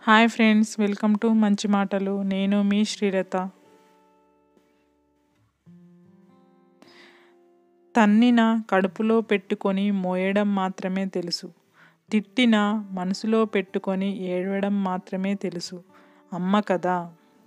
hi friends welcome to మంచి మాటలు నేను మీ శ్రీలత తన్నిన కడుపులో పెట్టుకొని మోయడం మాత్రమే తెలుసు తిట్టిన మనసులో పెట్టుకొని ఏడవడం మాత్రమే తెలుసు అమ్మ కదా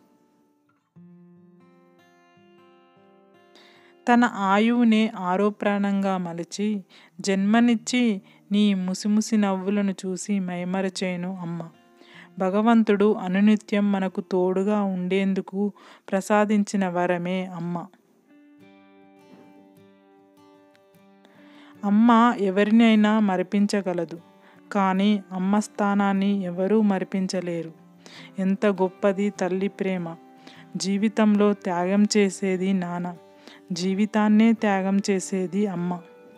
తన ఆయువునే ఆరో ప్రాణంగా మలిచి జన్మనిచ్చి నీ ముసిముసి నవ్వులను చూసి మైమరచేను అమ్మ భగవంతుడు అనునిత్యం మనకు తోడుగా ఉండేందుకు ప్రసాదించిన వరమే అమ్మ అమ్మ ఎవరినైనా మరిపించగలదు కానీ అమ్మ స్థానాన్ని ఎవరూ మరిపించలేరు ఎంత గొప్పది తల్లి ప్రేమ జీవితంలో త్యాగం చేసేది నాన్న జీవితాన్నే త్యాగం చేసేది అమ్మ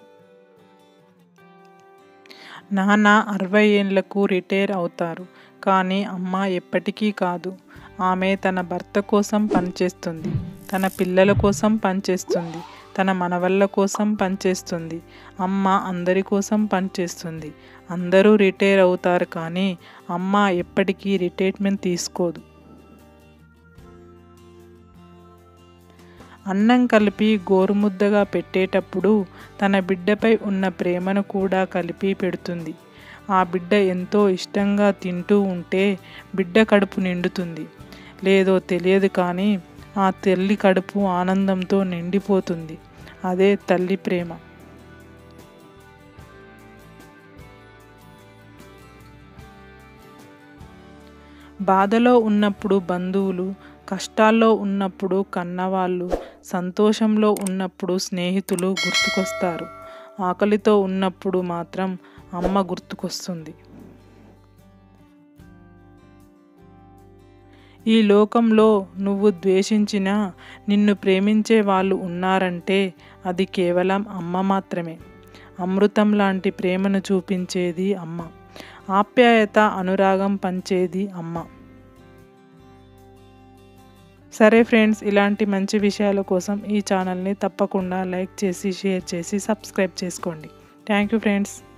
నాన్న అరవై ఏళ్లకు రిటైర్ అవుతారు కానీ అమ్మ ఎప్పటికీ కాదు ఆమె తన భర్త కోసం పనిచేస్తుంది తన పిల్లల కోసం పనిచేస్తుంది తన మనవళ్ళ కోసం పనిచేస్తుంది అమ్మ అందరి కోసం పనిచేస్తుంది అందరూ రిటైర్ అవుతారు కానీ అమ్మ ఎప్పటికీ రిటైర్మెంట్ తీసుకోదు అన్నం కలిపి గోరుముద్దగా పెట్టేటప్పుడు తన బిడ్డపై ఉన్న ప్రేమను కూడా కలిపి పెడుతుంది ఆ బిడ్డ ఎంతో ఇష్టంగా తింటూ ఉంటే బిడ్డ కడుపు నిండుతుంది లేదో తెలియదు కానీ ఆ తల్లి కడుపు ఆనందంతో నిండిపోతుంది అదే తల్లి ప్రేమ బాధలో ఉన్నప్పుడు బంధువులు కష్టాల్లో ఉన్నప్పుడు కన్నవాళ్ళు సంతోషంలో ఉన్నప్పుడు స్నేహితులు గుర్తుకొస్తారు ఆకలితో ఉన్నప్పుడు మాత్రం అమ్మ గుర్తుకొస్తుంది ఈ లోకంలో నువ్వు ద్వేషించిన నిన్ను ప్రేమించే వాళ్ళు ఉన్నారంటే అది కేవలం అమ్మ మాత్రమే అమృతం లాంటి ప్రేమను చూపించేది అమ్మ ఆప్యాయత అనురాగం పంచేది అమ్మ సరే ఫ్రెండ్స్ ఇలాంటి మంచి విషయాల కోసం ఈ ఛానల్ని తప్పకుండా లైక్ చేసి షేర్ చేసి సబ్స్క్రైబ్ చేసుకోండి థ్యాంక్ యూ ఫ్రెండ్స్